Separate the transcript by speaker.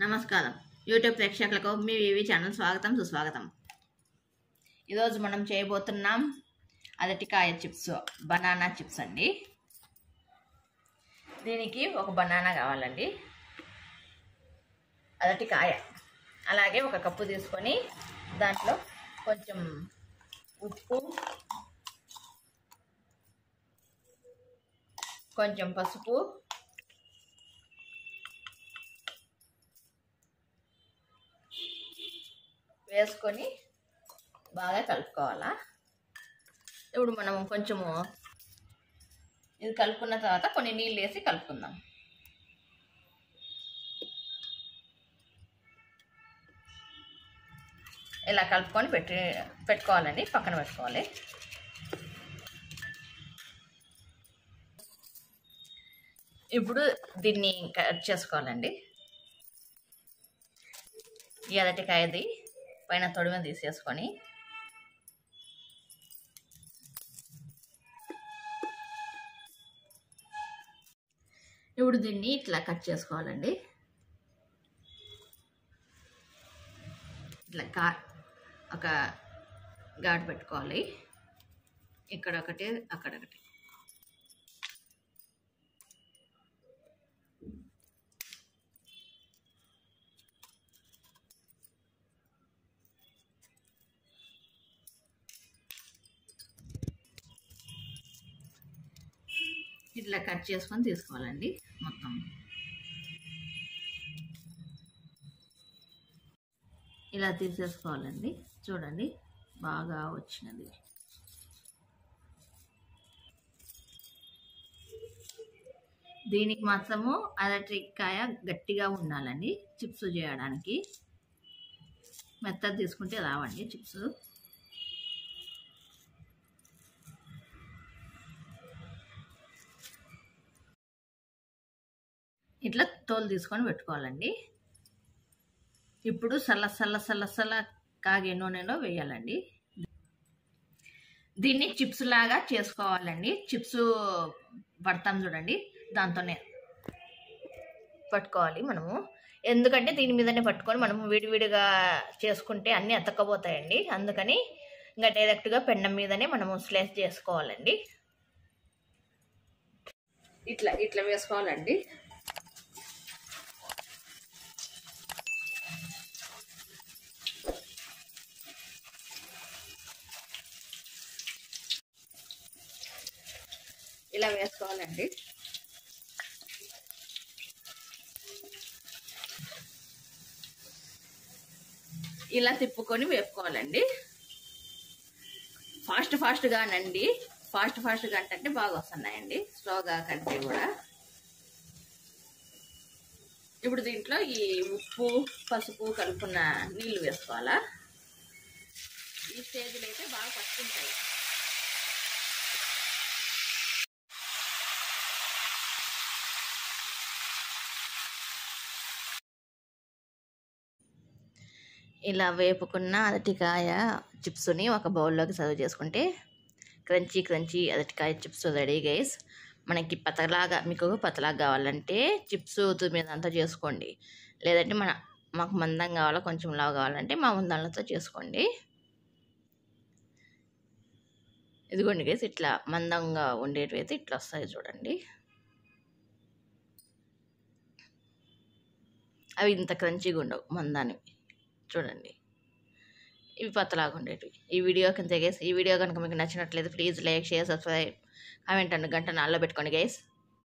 Speaker 1: నమస్కారం యూట్యూబ్ ప్రేక్షకులకు మీ వివి ఛానల్ స్వాగతం సుస్వాగతం ఈరోజు మనం చేయబోతున్నాం అరటికాయ చిప్స్ బనానా చిప్స్ అండి దీనికి ఒక బనానా కావాలండి అరటికాయ అలాగే ఒక కప్పు తీసుకొని దాంట్లో కొంచెం ఉప్పు కొంచెం పసుపు వేసుకొని బాగా కలుపుకోవాలా ఇప్పుడు మనం కొంచెము ఇది కలుపుకున్న తర్వాత కొన్ని నీళ్ళు వేసి కలుపుకుందాం ఇలా కలుపుకొని పెట్టి పెట్టుకోవాలండి పక్కన పెట్టుకోవాలి ఇప్పుడు దీన్ని కట్ చేసుకోవాలండి ఈ అరటికాయది పైన తొడిమ తీసేసుకొని ఇప్పుడు దీన్ని ఇట్లా కట్ చేసుకోవాలండి ఇట్లా కా ఒక ఘాటు పెట్టుకోవాలి ఇక్కడ ఒకటి అక్కడ ఒకటి ఇట్లా కట్ చేసుకొని తీసుకోవాలండి మొత్తం ఇలా తీసేసుకోవాలండి చూడండి బాగా వచ్చినది దీనికి మాత్రము అరటికాయ గట్టిగా ఉండాలండి చిప్స్ చేయడానికి మెత్తది తీసుకుంటే రావండి చిప్స్ ఇట్లా తోలు తీసుకొని పెట్టుకోవాలండి ఇప్పుడు సల్ల సల్ల సల్ల సల్ల కాగే నూనెలో వేయాలండి దీన్ని చిప్స్ లాగా చేసుకోవాలండి చిప్స్ పడతాం చూడండి దాంతోనే పట్టుకోవాలి మనము ఎందుకంటే దీని మీదనే పట్టుకొని మనము విడివిడిగా చేసుకుంటే అన్నీ అతక్కపోతాయండి అందుకని ఇంకా డైరెక్ట్గా పెండం మీదనే మనము స్లైస్ చేసుకోవాలండి ఇట్లా ఇట్లా వేసుకోవాలండి ఇలా వేసుకోవాలండి ఇలా తిప్పుకొని వేపుకోవాలండి ఫాస్ట్ ఫాస్ట్గానండి ఫాస్ట్ ఫాస్ట్గా అంటే బాగా వస్తున్నాయండి స్లోగా కంటే కూడా ఇప్పుడు దీంట్లో ఈ ఉప్పు పసుపు కలుపుకున్న నీళ్ళు వేసుకోవాలా ఈ స్టేజ్లో అయితే బాగా పట్టుకుంటాయి ఇలా వేపుకున్న అరటికాయ చిప్స్ని ఒక బౌల్లోకి సర్వ్ చేసుకుంటే క్రంచీ క్రంచీ అరటికాయ చిప్స్ రెడీ గైస్ మనకి పతలాగా మీకు పతలాగా కావాలంటే చిప్స్ మీద అంతా చేసుకోండి లేదంటే మన మాకు మందం కావాలా కొంచెం లావు కావాలంటే మా ముందాలతో చేసుకోండి ఇదిగోండి గైస్ ఇట్లా మందంగా ఉండేటివి అయితే ఇట్లా వస్తాయి చూడండి అవి ఇంత క్రంచీగా ఉండవు మందానివి చూడండి ఇవి పత్తలాగా ఉండేటివి ఈ వీడియో కింద గేస్ ఈ వీడియో కనుక మీకు నచ్చినట్లయితే please like share subscribe comment and గంట నాల్లో పెట్టుకోండి గైస్